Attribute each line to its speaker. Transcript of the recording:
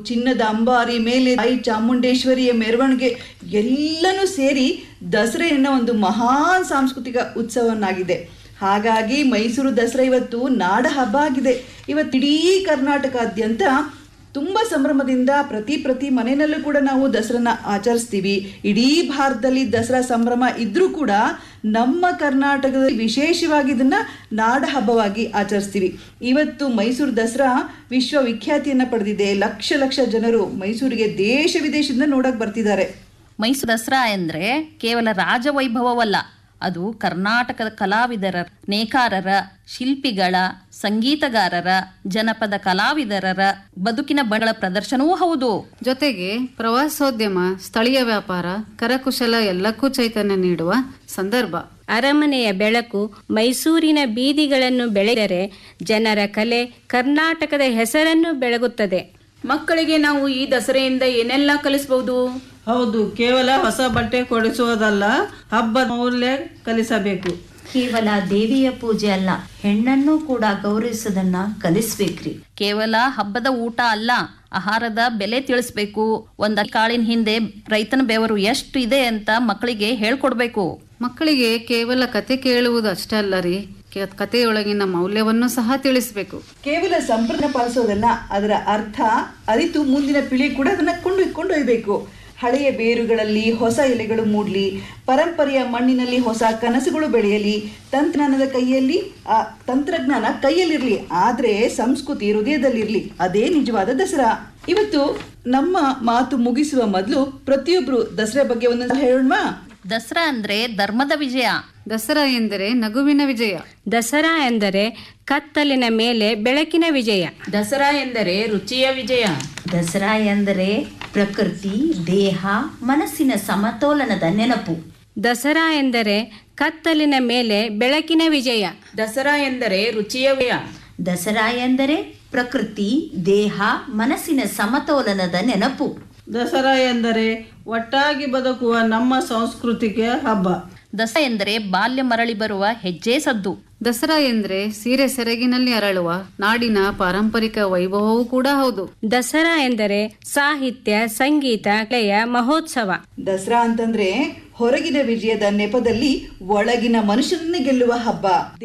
Speaker 1: ಚಿನ್ನದ ಅಂಬಾರಿ ಮೇಲೆ ತಾಯಿ ಚಾಮುಂಡೇಶ್ವರಿಯ ಮೆರವಣಿಗೆ ಎಲ್ಲನೂ ಸೇರಿ ದಸರೆಯನ್ನ ಒಂದು ಮಹಾನ್ ಸಾಂಸ್ಕೃತಿಕ ಉತ್ಸವನಾಗಿದೆ ಹಾಗಾಗಿ ಮೈಸೂರು ದಸರಾ ಇವತ್ತು ನಾಡ ಹಬ್ಬ ಆಗಿದೆ ಇವತ್ತು ಇಡೀ ಕರ್ನಾಟಕಾದ್ಯಂತ ತುಂಬ ಸಂಭ್ರಮದಿಂದ ಪ್ರತಿ ಪ್ರತಿ ಮನೆಯಲ್ಲೂ ಕೂಡ ನಾವು ದಸರನ್ನ ಆಚರಿಸ್ತೀವಿ ಇಡೀ ಭಾರತದಲ್ಲಿ ದಸರಾ ಸಂಭ್ರಮ ಇದ್ರೂ ಕೂಡ ನಮ್ಮ ಕರ್ನಾಟಕದಲ್ಲಿ ವಿಶೇಷವಾಗಿ ಇದನ್ನ ನಾಡ ಹಬ್ಬವಾಗಿ ಆಚರಿಸ್ತೀವಿ ಇವತ್ತು ಮೈಸೂರು ದಸರಾ ವಿಶ್ವವಿಖ್ಯಾತಿಯನ್ನು ಪಡೆದಿದೆ ಲಕ್ಷ ಲಕ್ಷ ಜನರು ಮೈಸೂರಿಗೆ ದೇಶ ವಿದೇಶದಿಂದ ನೋಡಕ್ ಬರ್ತಿದ್ದಾರೆ
Speaker 2: ಮೈಸೂರು ದಸರಾ ಎಂದರೆ ಕೇವಲ ರಾಜವೈಭವವಲ್ಲ ಅದು ಕರ್ನಾಟಕದ ಕಲಾವಿದರ ನೇಕಾರರ ಶಿಲ್ಪಿಗಳ ಸಂಗೀತಗಾರರ ಜನಪದ ಕಲಾವಿದರರ ಬದುಕಿನ ಬಗಳ ಪ್ರದರ್ಶನವೂ ಹೌದು
Speaker 3: ಜೊತೆಗೆ ಪ್ರವಾಸೋದ್ಯಮ ಸ್ಥಳೀಯ ವ್ಯಾಪಾರ ಕರಕುಶಲ ಎಲ್ಲಕ್ಕೂ ಚೈತನ್ಯ ನೀಡುವ ಸಂದರ್ಭ
Speaker 4: ಅರಮನೆಯ ಬೆಳಕು ಮೈಸೂರಿನ ಬೀದಿಗಳನ್ನು ಬೆಳೆದರೆ ಜನರ ಕಲೆ ಕರ್ನಾಟಕದ ಹೆಸರನ್ನು ಬೆಳಗುತ್ತದೆ
Speaker 5: ಮಕ್ಕಳಿಗೆ ನಾವು ಈ ದಸರೆಯಿಂದ ಏನೆಲ್ಲ ಕಲಿಸಬಹುದು
Speaker 6: ಹೌದು ಕೇವಲ ಹೊಸ ಬಟ್ಟೆ ಕೊಡಿಸುವುದಲ್ಲ ಹಬ್ಬದ ಮೌಲ್ಯ ಕಲಿಸಬೇಕು
Speaker 7: ಕೇವಲ ದೇವಿಯ ಪೂಜೆ ಅಲ್ಲ ಹೆಣ್ಣನ್ನು ಕೂಡ ಗೌರವಿಸೋದನ್ನ ಕಲಿಸ್ಬೇಕ್ರಿ
Speaker 2: ಕೇವಲ ಹಬ್ಬದ ಊಟ ಅಲ್ಲ ಆಹಾರದ ಬೆಲೆ ತಿಳಿಸ್ಬೇಕು ಒಂದ ಕಾಳಿನ ಹಿಂದೆ ರೈತನ ಬೆವರು ಎಷ್ಟು ಇದೆ ಅಂತ ಮಕ್ಕಳಿಗೆ ಹೇಳ್ಕೊಡ್ಬೇಕು
Speaker 3: ಮಕ್ಕಳಿಗೆ ಕೇವಲ ಕತೆ ಕೇಳುವುದು ಅಷ್ಟೇ ಅಲ್ಲ ರೀ ಕೆ- ಕಥೆಯೊಳಗಿನ ಮೌಲ್ಯವನ್ನು ಸಹ ತಿಳಿಸಬೇಕು
Speaker 1: ಕೇವಲ ಸಂಪ್ರದಾಯ ಪಾಲಿಸೋದಲ್ಲ ಅದರ ಅರ್ಥ ಅರಿತು ಮುಂದಿನ ಪೀಳಿ ಕೂಡ ಅದನ್ನ ಕೊಂಡು ಕೊಂಡೊಯ್ಬೇಕು ಹಳೆಯ ಬೇರುಗಳಲ್ಲಿ ಹೊಸ ಎಲೆಗಳು ಮೂಡಲಿ ಪರಂಪರೆಯ ಮಣ್ಣಿನಲ್ಲಿ ಹೊಸ ಕನಸುಗಳು ಬೆಳೆಯಲಿ ತಂತ್ರಜ್ಞಾನದ ಕೈಯಲ್ಲಿ ಆ ತಂತ್ರಜ್ಞಾನ ಕೈಯಲ್ಲಿರಲಿ ಆದರೆ ಸಂಸ್ಕೃತಿ ಹೃದಯದಲ್ಲಿರಲಿ ಅದೇ ನಿಜವಾದ ದಸರಾ ಇವತ್ತು ನಮ್ಮ ಮಾತು ಮುಗಿಸುವ ಮೊದಲು ಪ್ರತಿಯೊಬ್ರು ದಸರಾ ಬಗ್ಗೆ ಒಂದೊಂದು ಹೇಳೋಣ
Speaker 2: ದಸರಾ ಅಂದ್ರೆ ಧರ್ಮದ ವಿಜಯ
Speaker 3: ದಸರಾ ಎಂದರೆ ನಗುವಿನ ವಿಜಯ
Speaker 4: ದಸರಾ ಎಂದರೆ ಕತ್ತಲಿನ ಮೇಲೆ ಬೆಳಕಿನ ವಿಜಯ
Speaker 5: ದಸರಾ ಎಂದರೆ ರುಚಿಯ ವಿಜಯ
Speaker 7: ದಸರಾ ಎಂದರೆ ಪ್ರಕೃತಿ ದೇಹ ಮನಸ್ಸಿನ ಸಮತೋಲನದ ನೆನಪು
Speaker 4: ದಸರಾ ಎಂದರೆ ಕತ್ತಲಿನ ಮೇಲೆ ಬೆಳಕಿನ ವಿಜಯ
Speaker 5: ದಸರಾ ಎಂದರೆ ರುಚಿಯ ವಿಜಯ
Speaker 7: ದಸರಾ ಎಂದರೆ ಪ್ರಕೃತಿ ದೇಹ ಮನಸ್ಸಿನ ಸಮತೋಲನದ ನೆನಪು
Speaker 6: ದಸರಾ ಎಂದರೆ ಒಟ್ಟಾಗಿ ಬದುಕುವ ನಮ್ಮ ಸಂಸ್ಕೃತಿಗೆ ಹಬ್ಬ
Speaker 2: ದಸರಾ ಎಂದರೆ ಬಾಲ್ಯ ಮರಳಿ ಬರುವ ಹೆಜ್ಜೆ ಸದ್ದು
Speaker 3: ದಸರಾ ಎಂದ್ರೆ ಸೀರೆ ಸೆರಗಿನಲ್ಲಿ ಅರಳುವ ನಾಡಿನ ಪಾರಂಪರಿಕ ವೈಭವವೂ ಕೂಡ ಹೌದು
Speaker 4: ದಸರಾ ಎಂದರೆ ಸಾಹಿತ್ಯ ಸಂಗೀತ ಕಲೆಯ ಮಹೋತ್ಸವ
Speaker 1: ದಸರಾ ಅಂತಂದ್ರೆ ಹೊರಗಿನ ವಿಜಯದ ನೆಪದಲ್ಲಿ ಒಳಗಿನ ಮನುಷ್ಯರನ್ನೇ ಗೆಲ್ಲುವ ಹಬ್ಬ